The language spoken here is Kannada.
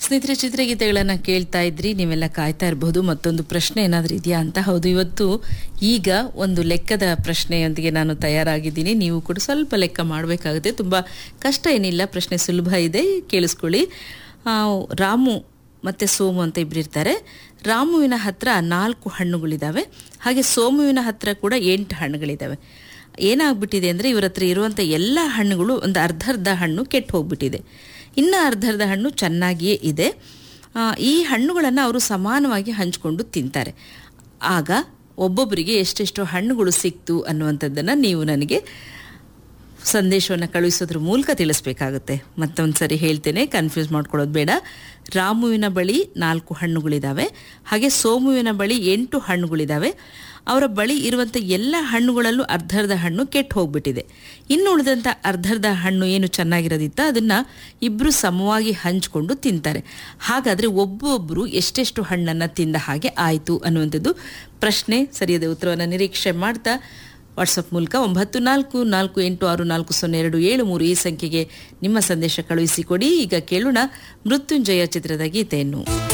ಸ್ನೇಹಿತರೆ ಚಿತ್ರಗೀತೆಗಳನ್ನು ಕೇಳ್ತಾ ಇದ್ರಿ ನೀವೆಲ್ಲ ಕಾಯ್ತಾ ಇರಬಹುದು ಮತ್ತೊಂದು ಪ್ರಶ್ನೆ ಏನಾದರೂ ಇದೆಯಾ ಅಂತ ಹೌದು ಇವತ್ತು ಈಗ ಒಂದು ಲೆಕ್ಕದ ಪ್ರಶ್ನೆಯೊಂದಿಗೆ ನಾನು ತಯಾರಾಗಿದ್ದೀನಿ ನೀವು ಕೂಡ ಸ್ವಲ್ಪ ಲೆಕ್ಕ ಮಾಡಬೇಕಾಗುತ್ತೆ ತುಂಬ ಕಷ್ಟ ಏನಿಲ್ಲ ಪ್ರಶ್ನೆ ಸುಲಭ ಇದೆ ಕೇಳಿಸ್ಕೊಳ್ಳಿ ಆ, ರಾಮು ಮತ್ತು ಸೋಮು ಅಂತ ಇಬ್ಬರು ಇರ್ತಾರೆ ರಾಮುವಿನ ಹತ್ರ ನಾಲ್ಕು ಹಣ್ಣುಗಳಿದ್ದಾವೆ ಹಾಗೆ ಸೋಮುವಿನ ಹತ್ರ ಕೂಡ ಎಂಟು ಹಣ್ಣುಗಳಿದ್ದಾವೆ ಏನಾಗ್ಬಿಟ್ಟಿದೆ ಅಂದರೆ ಇವ್ರ ಹತ್ರ ಇರುವಂಥ ಎಲ್ಲ ಹಣ್ಣುಗಳು ಒಂದು ಅರ್ಧ ಅರ್ಧ ಹಣ್ಣು ಕೆಟ್ಟು ಹೋಗ್ಬಿಟ್ಟಿದೆ ಇನ್ನು ಅರ್ಧ ಅರ್ಧ ಹಣ್ಣು ಚೆನ್ನಾಗಿಯೇ ಇದೆ ಆ, ಈ ಹಣ್ಣುಗಳನ್ನು ಅವರು ಸಮಾನವಾಗಿ ಹಂಚಿಕೊಂಡು ತಿಂತಾರೆ ಆಗ ಒಬ್ಬೊಬ್ಬರಿಗೆ ಎಷ್ಟೆಷ್ಟು ಹಣ್ಣುಗಳು ಸಿಕ್ತು ಅನ್ನುವಂಥದ್ದನ್ನು ನೀವು ನನಗೆ ಸಂದೇಶವನ್ನು ಕಳುಹಿಸೋದ್ರ ಮೂಲಕ ತಿಳಿಸ್ಬೇಕಾಗುತ್ತೆ ಮತ್ತೊಂದು ಸರಿ ಹೇಳ್ತೇನೆ ಕನ್ಫ್ಯೂಸ್ ಮಾಡ್ಕೊಳ್ಳೋದು ಬೇಡ ರಾಮುವಿನ ಬಳಿ ನಾಲ್ಕು ಹಣ್ಣುಗಳಿದ್ದಾವೆ ಹಾಗೆ ಸೋಮುವಿನ ಬಳಿ ಎಂಟು ಹಣ್ಣುಗಳಿದ್ದಾವೆ ಅವರ ಬಳಿ ಇರುವಂಥ ಎಲ್ಲ ಹಣ್ಣುಗಳಲ್ಲೂ ಅರ್ಧರ್ಧ ಹಣ್ಣು ಕೆಟ್ಟು ಹೋಗ್ಬಿಟ್ಟಿದೆ ಇನ್ನು ಉಳಿದಂಥ ಅರ್ಧರ್ಧ ಹಣ್ಣು ಏನು ಚೆನ್ನಾಗಿರೋದಿತ್ತ ಅದನ್ನು ಇಬ್ಬರು ಸಮವಾಗಿ ಹಂಚಿಕೊಂಡು ತಿಂತಾರೆ ಹಾಗಾದರೆ ಒಬ್ಬೊಬ್ಬರು ಎಷ್ಟೆಷ್ಟು ಹಣ್ಣನ್ನು ತಿಂದ ಹಾಗೆ ಆಯಿತು ಅನ್ನುವಂಥದ್ದು ಪ್ರಶ್ನೆ ಸರಿಯಾದ ಉತ್ತರವನ್ನು ನಿರೀಕ್ಷೆ ಮಾಡ್ತಾ ವಾಟ್ಸಪ್ ಮೂಲಕ ಒಂಬತ್ತು ನಾಲ್ಕು ನಾಲ್ಕು ಎಂಟು ಆರು ನಾಲ್ಕು ಸೊನ್ನೆ ಎರಡು ಏಳು ಮೂರು ಈ ಸಂಖ್ಯೆಗೆ ನಿಮ್ಮ ಸಂದೇಶ ಕಳುಹಿಸಿಕೊಡಿ ಈಗ ಕೇಳೋಣ ಮೃತ್ಯುಂಜಯ ಚಿತ್ರದ ಗೀತೆಯನ್ನು